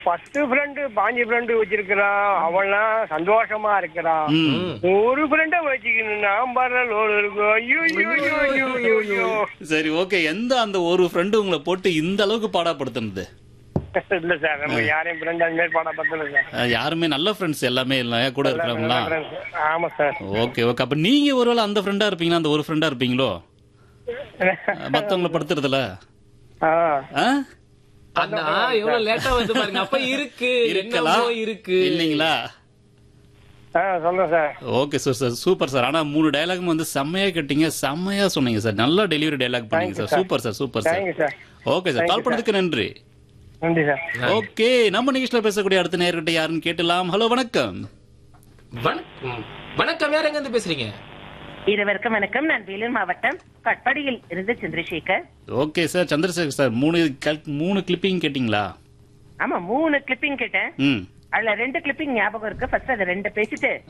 பத்து ஃப்ரெண்டு பாஞ்சு ஃப்ரெண்டு வச்சிருக்கிறான் அவன்லாம் சந்தோஷமா இருக்கிறான் ம். ஒரு ஃப்ரெண்ட வச்சுக்கணும் நான் பாரு லோடு இருக்கும் ஐயோ ஐயோ, ஐயோ, ஐயோ, ஐயோ, ஐயோ. சரி ஓகே எந்த அந்த ஒரு ஃப்ரெண்டு உங்களை போட்டு இந்த அளவுக்கு பாடப்படுத்துனது இல்ல சார் நம்ம யாரையும் ஃப்ரெண்ட் அந்த மாதிரி பாடம் பத்தல சார் அஹ், யாருமே நல்ல ஃப்ரெண்ட்ஸ் எல்லாமே இல்லை கூட இருக்கிறவங்களா friends. ஆமா சார் ஓகே ஓகே அப்ப நீங்க ஒருவேளை அந்த ஃப்ரெண்டா இருப்பீங்களா அந்த ஒரு ஃப்ரெண்டா இருப்பீங்களோ அஹ், மத்தவங்கள படுத்துறதுல ஆ. ஆ? அந்த ஆ, எவ்வளவு லேட்டா வந்து பாருங்க அப்ப இருக்கு இருக்கலாம் என்னமோ இருக்கு இல்லைங்களா ஆ சொல்றேன் sir okay sir sir super sir ஆனா மூணு டயலாகும் வந்து செம்மையா கேட்டீங்க செம்மையா சொன்னீங்க சார் நல்லா டெலிவரி டயலாக் பண்ணீங்க sir super sir super sir thank you sir okay sir call பண்ணதுக்கு நன்றி நன்றி சார் ஓகே நம்ம நிகழ்ச்சியில பேசக்கூடிய அடுத்த நேர்கிட்ட யாருன்னு கேட்டலாம் ஹலோ வணக்கம் வணக்கம் வணக்கம் யார் எங்க இருந்து பேசுறீங்க இருவருக்கும் வணக்கம் நான் வேலூர் மாவட்டம் கட்பாடியில் இருந்து Chandrasekhar okay sir Chandrasekhar sir மூணு கல்- மூணு கிளிப்பிங் கேட்டிங்களா ஆமா மூணு கிளிப்பிங் கேட்டேன் ம் அதுல ரெண்டு கிளிப்பிங் ஞாபகம் இருக்கு ஃபர்ஸ்ட் அது ரெண்டு பேசிட்டு